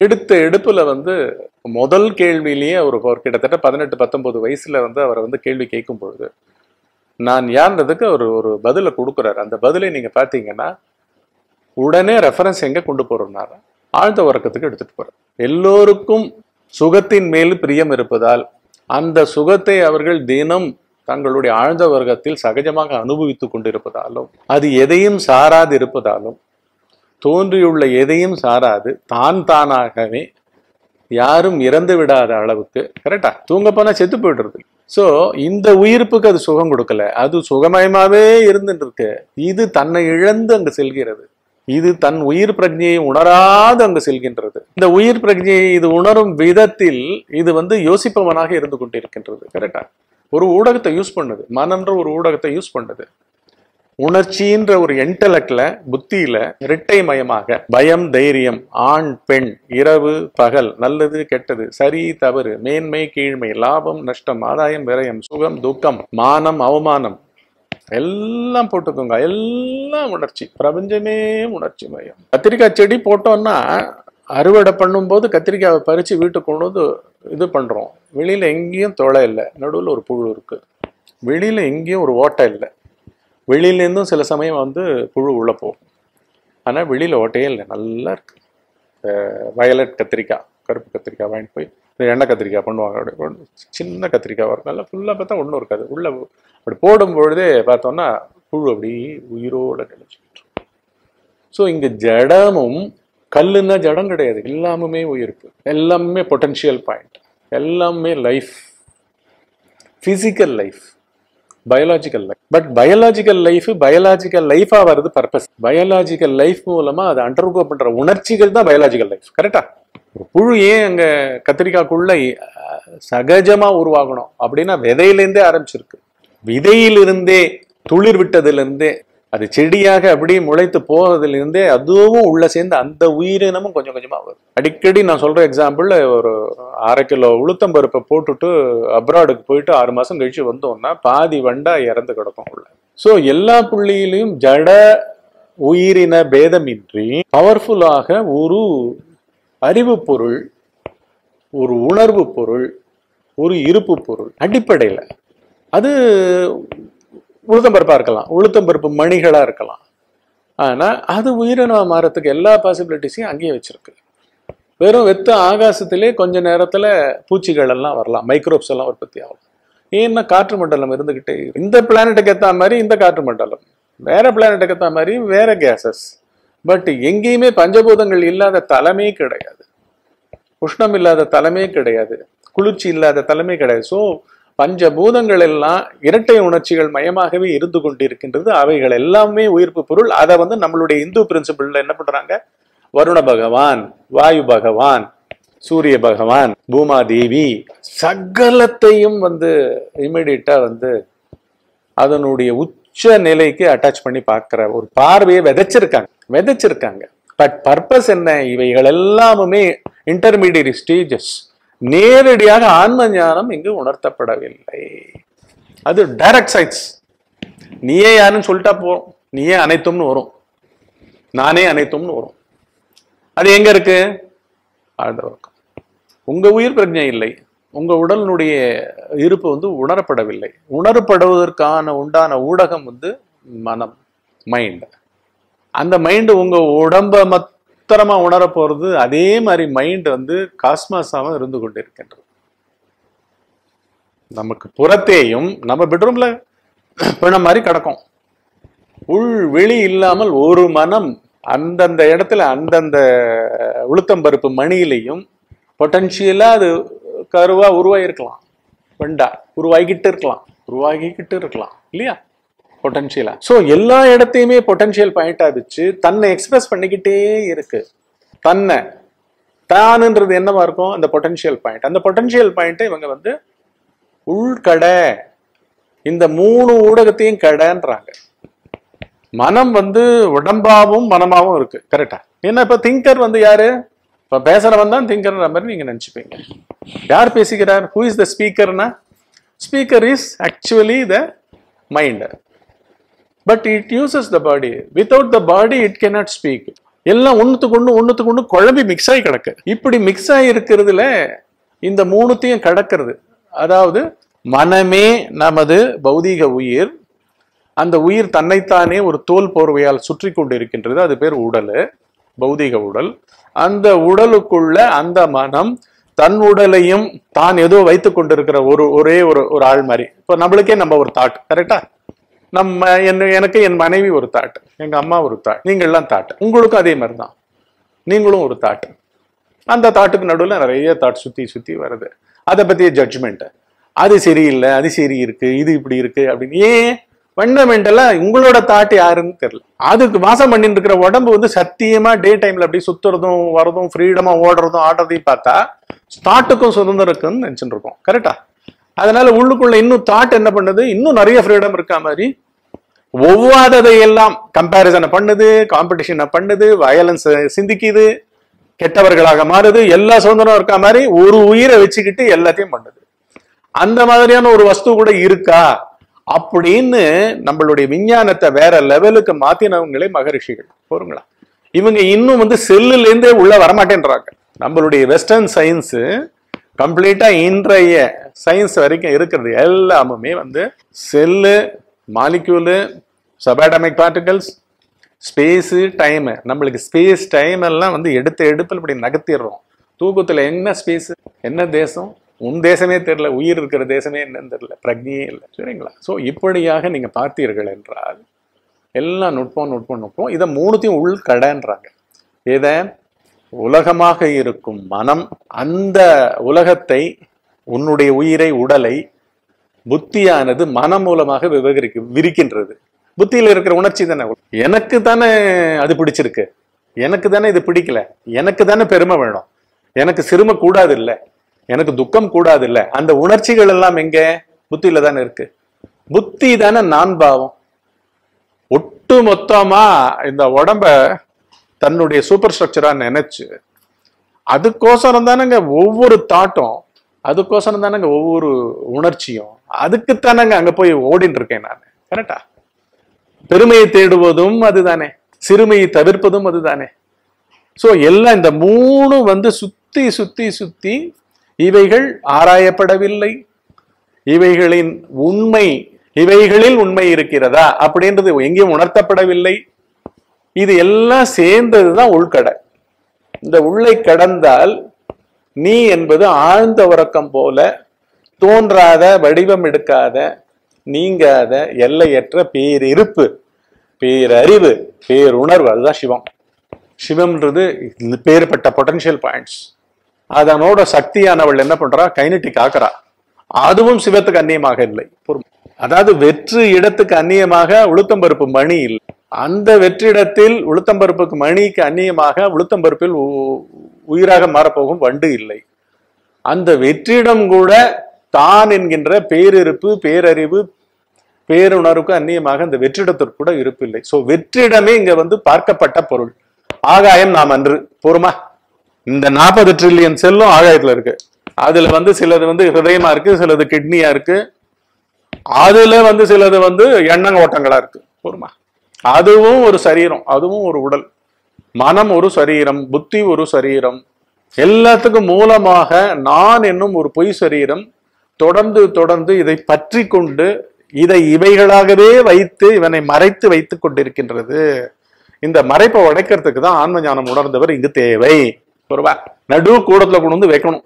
எடுத்த எடுப்புல வந்து முதல் கேள்வியிலேயே அவர் ஒரு கிட்டத்தட்ட பதினெட்டு பத்தொன்பது வயசுல வந்து அவரை வந்து கேள்வி கேட்கும் பொழுது நான் யார்ன்றதுக்கு அவர் ஒரு பதிலை கொடுக்குறாரு அந்த பதிலை நீங்க பார்த்தீங்கன்னா உடனே ரெஃபரன்ஸ் எங்க கொண்டு போறோம்னாரு ஆழ்ந்த உறக்கத்துக்கு எடுத்துட்டு போறார் எல்லோருக்கும் சுகத்தின் மேல் பிரியம் இருப்பதால் அந்த சுகத்தை அவர்கள் தினம் தங்களுடைய ஆழ்ந்த வர்க்கத்தில் சகஜமாக அனுபவித்துக் கொண்டிருப்பதாலும் அது எதையும் சாராது இருப்பதாலும் தோன்றியுள்ள எதையும் சாராது தான் தானாகவே யாரும் இறந்து விடாத அளவுக்கு கரெக்டா தூங்க போனா செத்து போயிடுறது சோ இந்த உயிர்ப்புக்கு அது சுகம் கொடுக்கல அது சுகமயமாவே இருந்துட்டு இருக்கு இது தன்னை இழந்து அங்கு செல்கிறது இது தன் உயிர் பிரஜையை உணராது அங்கு செல்கின்றது இந்த உயிர் பிரஜையை இது உணரும் விதத்தில் இது வந்து யோசிப்பவனாக இருந்து கொண்டிருக்கின்றது கரெக்டா ஒரு ஊடகத்தை யூஸ் பண்ணுது மனம்ன்ற ஒரு ஊடகத்தை யூஸ் பண்ணுது உணர்ச்சின்ற ஒரு என்டலக்ட்ல புத்தியில இரட்டை மயமாக பயம் தைரியம் ஆண் பெண் இரவு பகல் நல்லது கெட்டது சரி தவறு மேன்மை கீழ்மை லாபம் நஷ்டம் ஆதாயம் விரயம் சுகம் துக்கம் மானம் அவமானம் எல்லாம் போட்டுக்கோங்க எல்லாம் உணர்ச்சி பிரபஞ்சமே உணர்ச்சி மயம் கத்திரிக்காய் செடி போட்டோம்னா அறுவடை பண்ணும்போது கத்திரிக்காயை பறித்து வீட்டுக்கு கொண்டு வந்து இது பண்ணுறோம் வெளியில் எங்கேயும் தொலை இல்லை நடுவில் ஒரு புழு இருக்கு வெளியில் எங்கேயும் ஒரு ஓட்டை இல்லை வெளியிலேருந்தும் சில சமயம் வந்து புழு உள்ளே போகும் ஆனால் வெளியில் ஓட்டையே இல்லை நல்லா இருக்கு வயலட் கத்திரிக்காய் கருப்பு கத்திரிக்காய் வாங்கிட்டு போய் இந்த எண்ணெய் கத்திரிக்காய் பண்ணுவாங்க அப்படி கொண்டு சின்ன கத்திரிக்காய் வரும் நல்லா ஃபுல்லாக பார்த்தா ஒன்றும் இருக்காது உள்ளே அப்படி போடும் பொழுதே பார்த்தோம்னா புழு அப்படி உயிரோட நினைச்சுக்கிட்டு ஸோ இங்கே ஜடமும் கல்லுன்னா ஜடம் கிடையாது எல்லாமுமே உயிர்ப்பு எல்லாமே பொட்டன்ஷியல் பாயிண்ட் எல்லாமே life physical life biological life but biological life biological லைஃபா வருது பர்பஸ் பயாலாஜிக்கல் லைஃப் மூலமா அது அண்டர்கோ பண்ற உணர்ச்சிகள் தான் பயாலாஜிக்கல் லைஃப் கரெக்டா ஒரு புழு ஏன் அங்க கத்திரிக்காய்க்குள்ள அஹ், சகஜமா உருவாகணும் அப்படின்னா விதையிலேருந்தே ஆரம்பிச்சிருக்கு விதையிலிருந்தே துளிர் விட்டதிலிருந்தே அது செடியாக அப்படியே முளைத்து போவதிலிருந்தே அதுவும் உள்ள சேர்ந்து அந்த உயிரினமும் கொஞ்சம் கொஞ்சமா வரும் அடிக்கடி நான் சொல்ற எக்ஸாம்பிள் ஒரு அரை கிலோ உளுத்தம்பருப்பை போட்டுட்டு அப்ராடுக்கு போயிட்டு ஆறு மாசம் கழிச்சு வந்தோம்னா பாதி வண்டா இறந்து கிடக்கும் உள்ள ஸோ எல்லா புள்ளியிலையும் ஜட உயிரின பேதமின்றி பவர்ஃபுல்லாக ஒரு அறிவு பொருள் ஒரு உணர்வு பொருள் ஒரு இருப்பு பொருள் அடிப்படையில் அது உளுத்தம்பருப்பா இருக்கலாம் உளுத்தம்பருப்பு மணிகளா இருக்கலாம் ஆனா அது உயிரினமா மாறத்துக்கு எல்லா பாசிபிலிட்டிஸையும் அங்கேயே வச்சிருக்கு வெறும் வெத்த ஆகாசத்திலே கொஞ்ச நேரத்துல பூச்சிகள் எல்லாம் வரலாம் மைக்ரோப்ஸ் எல்லாம் உற்பத்தி ஆகும் ஏன்னா காற்று மண்டலம் இருந்துகிட்டே இருக்கு. இந்த பிளானட்டுக்கு ஏத்த மாதிரி இந்த காற்று மண்டலம் வேற பிளானட்டுக்கு ஏத்த மாதிரி வேற கேசஸ் பட் எங்கேயுமே பஞ்சபூதங்கள் இல்லாத தலைமே கிடையாது உஷ்ணம் இல்லாத தலைமே கிடையாது குளிர்ச்சி இல்லாத தலைமே கிடையாது ஸோ பஞ்சபூதங்கள் எல்லாம் இரட்டை உணர்ச்சிகள் மயமாகவே இருந்து கொண்டிருக்கின்றது அவைகள் எல்லாமே உயிர்ப்பு பொருள் அதை வந்து நம்மளுடைய இந்து பிரின்சிபிள்ல என்ன பண்றாங்க வருண பகவான் வாயு பகவான் சூரிய பகவான் பூமாதேவி சகலத்தையும் வந்து இமிடியட்டா வந்து அதனுடைய உச்ச நிலைக்கு அட்டாச் பண்ணி பார்க்கிற ஒரு பார்வையை விதைச்சிருக்காங்க விதைச்சிருக்காங்க பட் பர்பஸ் என்ன இவைகள் எல்லாமுமே இன்டர்மீடியட் ஸ்டேஜஸ் நேரடியாக ஆன்ம ஞானம் இங்கு உணர்த்தப்படவில்லை அது டைரக்ட் சைட்ஸ் நீயே யாருன்னு சொல்லிட்டா போறோம் நீயே அனைத்தும்னு வரும் நானே அனைத்தும்னு வரும் அது எங்க இருக்கு ஆழ்ந்த உறக்கம் உங்க உயிர் பிரஜை இல்லை உங்க உடலினுடைய இருப்பு வந்து உணரப்படவில்லை உணரப்படுவதற்கான உண்டான ஊடகம் வந்து மனம் மைண்ட் அந்த மைண்டு உங்க உடம்ப மாத்திரமா உணர போறது அதே மாதிரி மைண்ட் வந்து காஸ்மாஸாவும் இருந்து கொண்டிருக்கின்றது நமக்கு புறத்தேயும் நம்ம பெட்ரூம்ல பிண மாதிரி கிடக்கும் உள் வெளி இல்லாமல் ஒரு மனம் அந்தந்த இடத்துல அந்தந்த உளுத்தம்பருப்பு மணியிலையும் பொட்டன்ஷியலா அது கருவா உருவாயிருக்கலாம் வெண்டா உருவாகிக்கிட்டு இருக்கலாம் உருவாகிக்கிட்டு இருக்கலாம் இல்லையா பொட்டன்ஷியலா ஸோ எல்லா இடத்தையுமே பொட்டன்ஷியல் பாயிண்டா வச்சு தன்னை எக்ஸ்பிரஸ் பண்ணிக்கிட்டே இருக்கு தன்னை தானுன்றது என்னவா இருக்கும் அந்த பொட்டன்ஷியல் பாயிண்ட் அந்த பொட்டன்ஷியல் பாயிண்ட் இவங்க வந்து உள்கடை இந்த மூணு ஊடகத்தையும் கடைன்றாங்க மனம் வந்து உடம்பாவும் மனமாவும் இருக்கு கரெக்டா ஏன்னா இப்ப திங்கர் வந்து யாரு இப்ப பேசுறவன் தான் திங்கர்ன்ற மாதிரி நீங்க நினைச்சுப்பீங்க யார் பேசிக்கிறார் ஹூ இஸ் த ஸ்பீக்கர்னா speaker is actually the mind but it uses the body without the body it cannot speak எல்லாம் ஒண்ணுத்துக்கு ஒண்ணு ஒண்ணுத்துக்கு ஒண்ணு குழம்பி மிக்ஸ் ஆகி கிடக்கு இப்படி மிக்ஸ் ஆகி இருக்கிறதுல இந்த மூணுத்தையும் கடக்கிறது அதாவது மனமே நமது பௌதீக உயிர் அந்த உயிர் தன்னைத்தானே ஒரு தோல் போர்வையால் சுற்றி கொண்டு இருக்கின்றது அது பேர் உடல் பௌதீக உடல் அந்த உடலுக்குள்ள அந்த மனம் தன் உடலையும் தான் ஏதோ வைத்துக் கொண்டிருக்கிற ஒரு ஒரே ஒரு ஒரு ஆள் மாதிரி இப்போ நம்மளுக்கே நம்ம ஒரு தாட் கரெக்டா நம்ம என்ன எனக்கு என் மனைவி ஒரு தாட் எங்க அம்மா ஒரு தாட் நீங்கள்லாம் தாட் உங்களுக்கும் அதே மாதிரி தான் நீங்களும் ஒரு தாட் அந்த தாட்டுக்கு நடுவில் நிறைய தாட் சுத்தி சுத்தி வருது அதை பத்திய ஜட்ஜ்மெண்ட் அது சரியில்லை அது சரி இருக்கு இது இப்படி இருக்கு அப்படின்னு ஏன் ஃபண்டமெண்டலா உங்களோட தாட் யாருன்னு தெரியல அதுக்கு வாசம் பண்ணிட்டு இருக்கிற உடம்பு வந்து சத்தியமா டே டைம்ல அப்படி சுத்துறதும் வரதும் ஃப்ரீடமா ஓடுறதும் ஆடுறதையும் பார்த்தா தாட்டுக்கும் சுதந்திரம் இருக்குன்னு நினைச்சுட்டு இருக்கோம் கரெக்டா அதனால உள்ளுக்குள்ள இன்னும் தாட் என்ன பண்ணுது இன்னும் நிறைய ஃப்ரீடம் இருக்கா மாதிரி ஒவ்வாததை எல்லாம் கம்பேரிசனை பண்ணுது காம்படிஷனை பண்ணுது வயலன்ஸ் சிந்திக்குது கெட்டவர்களாக மாறுது எல்லா சுதந்திரம் இருக்கா மாதிரி ஒரு உயிரை வச்சுக்கிட்டு எல்லாத்தையும் பண்ணுது அந்த மாதிரியான ஒரு வஸ்து கூட இருக்கா அப்படின்னு நம்மளுடைய விஞ்ஞானத்தை வேற லெவலுக்கு மாத்தினவங்களே மகரிஷிகள் போருங்களா இவங்க இன்னும் வந்து செல்லுல இருந்தே உள்ள வரமாட்டேன்றாங்க நம்மளுடைய வெஸ்டர்ன் சயின்ஸ் கம்ப்ளீட்டா இன்றைய சயின்ஸ் வரைக்கும் இருக்கிறது எல்லாமுமே வந்து cell molecule subatomic particles space time நம்மளுக்கு ஸ்பேஸ் டைம் எல்லாம் வந்து எடுத்த எடுப்பில் இப்படி நகர்த்திடுறோம் தூக்கத்துல என்ன ஸ்பேஸ் என்ன தேசம் உன் தேசமே தெரியல உயிர் இருக்கிற தேசமே என்னன்னு தெரியல பிரக்னியே இல்லை சரிங்களா ஸோ இப்படியாக நீங்க பார்த்தீர்கள் என்றால் எல்லாம் நுட்பம் நுட்பம் நுட்பம் இதை மூணுத்தையும் உள்கடன்றாங்க எதை உலகமாக இருக்கும் மனம் அந்த உலகத்தை உன்னுடைய உயிரை உடலை புத்தியானது மனம் மூலமாக விவகரிக்க விரிக்கின்றது புத்தியில இருக்கிற உணர்ச்சி தானே எனக்கு தானே அது பிடிச்சிருக்கு எனக்கு தானே இது பிடிக்கல எனக்கு தானே பெருமை வேணும் எனக்கு சிறுமை கூடாது இல்ல எனக்கு துக்கம் கூடாது இல்ல அந்த உணர்ச்சிகள் எல்லாம் எங்க புத்தியில தானே இருக்கு புத்தி தானே நான் பாவம் ஒட்டு மொத்தமா இந்த உடம்ப தன்னுடைய சூப்பர் ஸ்ட்ரக்சரா நினைச்சு அதுக்கோசரம் தானேங்க ஒவ்வொரு தாட்டும் அதுக்கோசரம் தானேங்க ஒவ்வொரு உணர்ச்சியும் அதுக்குத்தானேங்க அங்க போய் ஓடின்னு இருக்கேன் நான் கரெக்டா பெருமையை தேடுவதும் அதுதானே சிறுமையை தவிர்ப்பதும் அதுதானே சோ எல்லாம் இந்த மூணு வந்து சுத்தி சுத்தி சுத்தி இவைகள் ஆராயப்படவில்லை இவைகளின் உண்மை இவைகளில் உண்மை இருக்கிறதா அப்படின்றது எங்கேயும் உணர்த்தப்படவில்லை இது எல்லாம் சேர்ந்ததுதான் உள்கடை இந்த உள்ளை கடந்தால் நீ என்பது ஆழ்ந்த உறக்கம் போல தோன்றாத வடிவம் எடுக்காத நீங்காத எல்லையற்ற பேரிருப்பு பேரறிவு பேருணர்வு அதுதான் சிவம் சிவம்ன்றது பேர்பட்ட பொட்டன்ஷியல் பாயிண்ட்ஸ் அதனோட சக்தியானவள் என்ன பண்றா கைனட்டிக் ஆக்குறா அதுவும் சிவத்துக்கு அந்நியமாக இல்லை பொறுமை. அதாவது வெற்று இடத்துக்கு அந்நியமாக உளுத்தம்பருப்பு மணி இல்லை அந்த வெற்றிடத்தில் உளுத்தம்பருப்புக்கு மணிக்கு அந்நியமாக உளுத்தம்பருப்பில் உ- உயிராக மாறப்போகும் வண்டு இல்லை அந்த வெற்றிடம் கூட தான் என்கின்ற பேரிருப்பு பேரறிவு பேருணர்வுக்கு அந்நியமாக அந்த வெற்றிடத்திற்கு கூட இருப்பில்லை சோ வெற்றிடமே இங்க வந்து பார்க்கப்பட்ட பொருள் ஆகாயம் நாம் அன்று பொறுமா இந்த நாற்பது ட்ரில்லியன் செல்லும் ஆகாயத்துல இருக்கு அதுல வந்து சிலது வந்து ஹிருதயமா இருக்கு சிலது கிட்னியா இருக்கு அதுல வந்து சிலது வந்து எண்ணங்க ஓட்டங்களா இருக்கு பொறுமா அதுவும் ஒரு சரீரம் அதுவும் ஒரு உடல் மனம் ஒரு சரீரம் புத்தி ஒரு சரீரம் எல்லாத்துக்கும் மூலமாக நான் என்னும் ஒரு பொய் சரீரம் தொடர்ந்து தொடர்ந்து இதை பற்றி கொண்டு இதை இவைகளாகவே வைத்து இவனை மறைத்து வைத்துக் கொண்டிருக்கின்றது இந்த மறைப்பை உடைக்கிறதுக்கு தான் ஆன்ம ஞானம் உணர்ந்தவர் இங்கு தேவை ஒருவா நடு கூடத்துல கொண்டு வந்து வைக்கணும்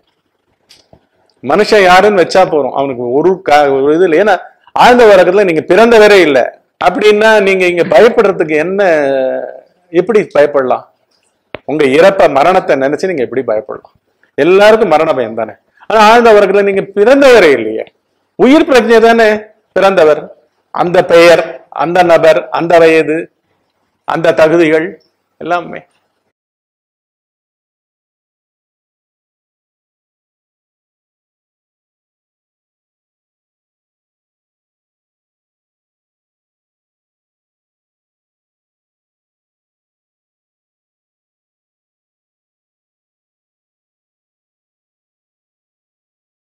மனுஷன் யாருன்னு வச்சா போறோம் அவனுக்கு ஒரு க- ஒரு இது இல்லை ஏன்னா ஆழ்ந்த வரக்கத்துல நீங்க பிறந்தவரே இல்லை அப்படின்னா நீங்க இங்க பயப்படுறதுக்கு என்ன எப்படி பயப்படலாம் உங்க இறப்ப மரணத்தை நினைச்சு நீங்க எப்படி பயப்படலாம் எல்லாருக்கும் மரண பயம் தானே ஆனா ஆழ்ந்த வரக்கத்துல நீங்க பிறந்தவரே இல்லையே உயிர் பிரஜை தானே பிறந்தவர் அந்த பெயர் அந்த நபர் அந்த வயது அந்த தகுதிகள் எல்லாமே